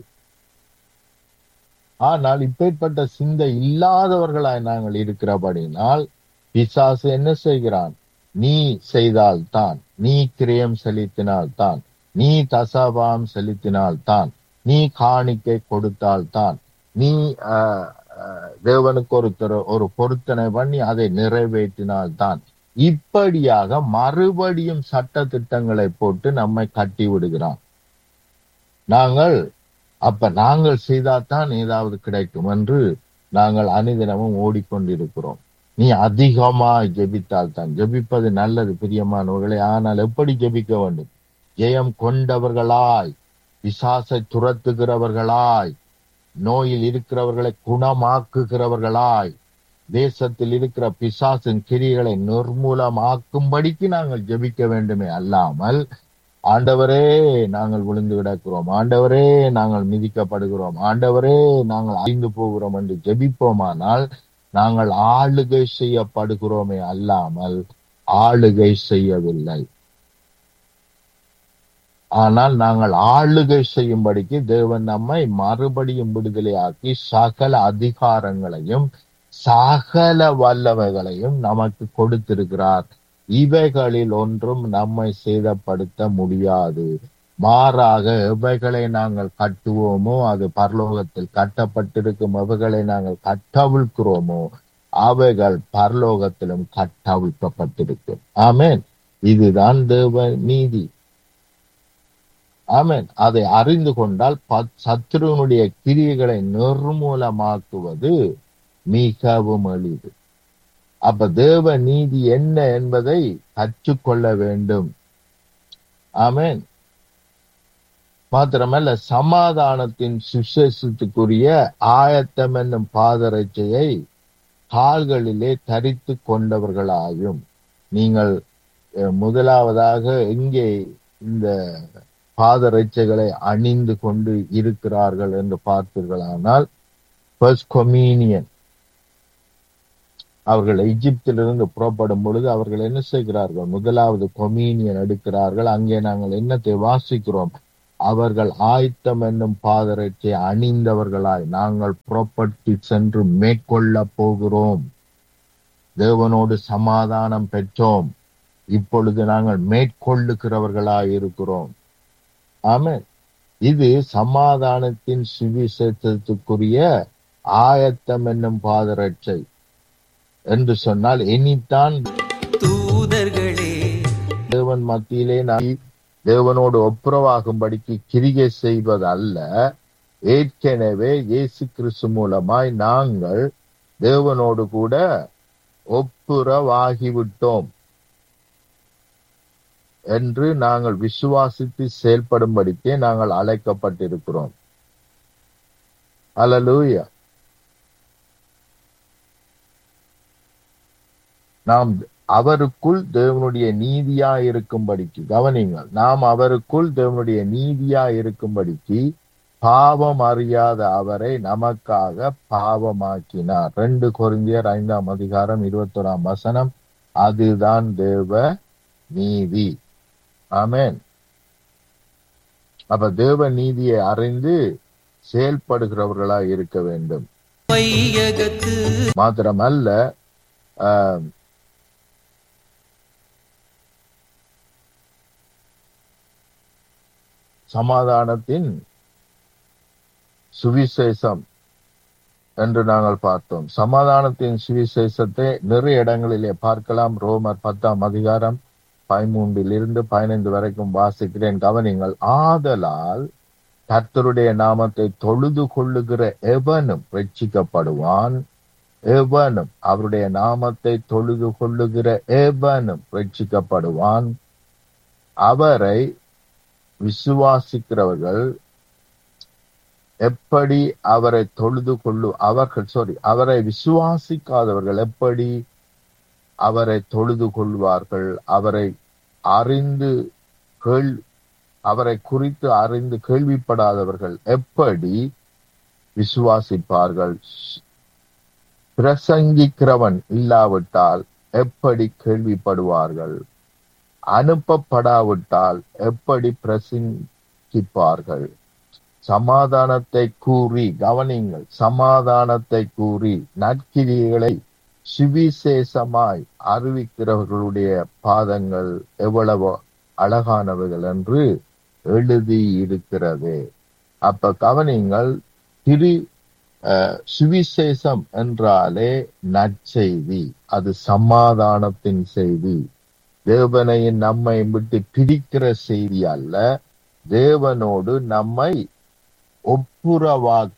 ஆனால் இப்பேற்பட்ட சிந்தை இல்லாதவர்களாய் நாங்கள் இருக்கிறபடினால் பிசாசு என்ன செய்கிறான் நீ செய்தால்தான் நீ கிரியம் செலுத்தினால்தான் நீ தசபாம் செலுத்தினால்தான் நீ காணிக்கை கொடுத்தால்தான் நீ ஆஹ், ஆஹ், தேவனுக்கு ஒரு திரு- ஒரு பொருத்தனை பண்ணி அதை நிறைவேற்றினால்தான் இப்படியாக மறுபடியும் சட்ட திட்டங்களை போட்டு நம்மை கட்டி விடுகிறான் நாங்கள் அப்ப நாங்கள் செய்தால்தான் ஏதாவது கிடைக்கும் என்று நாங்கள் அனுதினமும் ஓடிக்கொண்டிருக்கிறோம் நீ அதிகமாய் ஜெபித்தால் தான் ஜெபிப்பது நல்லது பிரியமானவர்களே ஆனால் எப்படி ஜெபிக்க வேண்டும் ஜெயம் கொண்டவர்களாய் பிசாசை துரத்துகிறவர்களாய் நோயில் இருக்கிறவர்களை குணமாக்குகிறவர்களாய் தேசத்தில் இருக்கிற பிசாசின் கிரிகளை நிர்மூலமாக்கும்படிக்கு நாங்கள் ஜெபிக்க வேண்டுமே அல்லாமல் ஆண்டவரே நாங்கள் விழுந்து கிடக்கிறோம் ஆண்டவரே நாங்கள் மிதிக்கப்படுகிறோம் ஆண்டவரே நாங்கள் அழிந்து போகிறோம் என்று ஜெபிப்போமானால் நாங்கள் ஆளுகை செய்யப்படுகிறோமே அல்லாமல் ஆளுகை செய்யவில்லை ஆனால் நாங்கள் ஆளுகை செய்யும்படிக்கு தேவன் நம்மை மறுபடியும் விடுதலையாக்கி சகல அதிகாரங்களையும் சகல வல்லவைகளையும் நமக்கு கொடுத்திருக்கிறார் இவைகளில் ஒன்றும் நம்மை சேதப்படுத்த முடியாது மாறாக எவைகளை நாங்கள் கட்டுவோமோ அது பரலோகத்தில் கட்டப்பட்டிருக்கும் எவைகளை நாங்கள் கட்டவிழ்க்கிறோமோ அவைகள் பரலோகத்திலும் கட்டவிழ்க்கப்பட்டிருக்கும் ஆமென் இதுதான் தேவ நீதி ஆமென் அதை அறிந்து கொண்டால் ப- சத்துருவனுடைய கிரியைகளை நிர்மூலமாக்குவது மிகவும் எளிது அப்ப தேவ நீதி என்ன என்பதை கற்றுக்கொள்ள வேண்டும் ஆமென் மாத்திரமல்ல சமாதானத்தின் சுசேஷத்துக்குரிய ஆயத்தம் என்னும் பாதரட்சையை கால்களிலே தரித்து கொண்டவர்களாயும் நீங்கள் அஹ், முதலாவதாக எங்கே இந்த பாதரட்சைகளை அணிந்து கொண்டு இருக்கிறார்கள் என்று பார்த்தீர்களானால் ஃபர்ஸ்ட் கொமீனியன் அவர்கள் எகிப்திலிருந்து புறப்படும் பொழுது அவர்கள் என்ன செய்கிறார்கள் முதலாவது கொமீனியன் எடுக்கிறார்கள் அங்கே நாங்கள் என்னத்தை வாசிக்கிறோம் அவர்கள் ஆயத்தம் என்னும் பாதரட்சை அணிந்தவர்களாய் நாங்கள் புறப்பட்டு சென்று மேற்கொள்ள போகிறோம் தேவனோடு சமாதானம் பெற்றோம் இப்பொழுது நாங்கள் மேற்கொள்ளுகிறவர்களாய் இருக்கிறோம் ஆமென் இது சமாதானத்தின் சுவிசேஷத்துக்குரிய ஆயத்தம் என்னும் பாதரட்சை என்று சொன்னால் இனித்தான் தூதர்களே தேவன் மத்தியிலே நான் தேவனோடு ஒப்புரவாகும்படிக்கு கிரிகை செய்வது அல்ல ஏற்கனவே இயேசு கிறிஸ்து மூலமாய் நாங்கள் தேவனோடு கூட ஒப்புரவாகிவிட்டோம் என்று நாங்கள் விசுவாசித்து செயல்படும்படிக்கே நாங்கள் அழைக்கப்பட்டிருக்கிறோம் அல்லேலூயா நாம் அவருக்குள் தேவனுடைய நீதியா இருக்கும்படிக்கு கவனிங்கள் நாம் அவருக்குள் தேவனுடைய நீதியா இருக்கும்படிக்கு பாவம் அறியாத அவரை நமக்காக பாவமாக்கினார் ரெண்டு கொரிந்தியர் ஐந்தாம் அதிகாரம் இருபத்தோராம் வசனம் அதுதான் தேவ நீதி ஆமென் அப்ப தேவ நீதியை அறிந்து செயல்படுகிறவர்களா இருக்க வேண்டும் வையகத்து மாத்திரமல்ல ஆஹ், சமாதானத்தின் சுவிசேஷம் என்று நாங்கள் பார்த்தோம் சமாதானத்தின் சுவிசேஷத்தை நிறைய இடங்களிலே பார்க்கலாம் ரோமர் பத்தாம் அதிகாரம் பதிமூன்றில் இருந்து பதினைந்து வரைக்கும் வாசிக்கிறேன் கவனிங்கள் ஆதலால் கர்த்தருடைய நாமத்தை தொழுது கொள்ளுகிற எவனும் ரட்சிக்கப்படுவான் எவனும் அவருடைய நாமத்தை தொழுது கொள்ளுகிற எவனும் ரட்சிக்கப்படுவான் அவரை விசுவாசிக்கிறவர்கள் எப்படி அவரை தொழுது கொள்ளு அவர்கள் சாரி அவரை விசுவாசிக்காதவர்கள் எப்படி அவரை தொழுது கொள்வார்கள் அவரை அறிந்து கேள் அவரை குறித்து அறிந்து கேள்விப்படாதவர்கள் எப்படி விசுவாசிப்பார்கள் பிரசங்கிக்கிறவன் இல்லாவிட்டால் எப்படி கேள்விப்படுவார்கள் அனுப்பப்படாவிட்டால் எப்படி பிரசங்கிப்பார்கள் சமாதானத்தை கூறி கவனிங்கள் சமாதானத்தை கூறி நற்கிரிகளை சுவிசேஷமாய் அறிவிக்கிறவர்களுடைய பாதங்கள் எவ்வளவு அழகானவைகள் என்று எழுதி இருக்கிறது அப்ப கவனிங்கள் திரு அஹ், சுவிசேஷம் என்றாலே நற்செய்தி அது சமாதானத்தின் செய்தி தேவனையும் நம்மை விட்டு பிரிக்கிற செய்தி அல்ல தேவனோடு நம்மை ஒப்புரவாக்க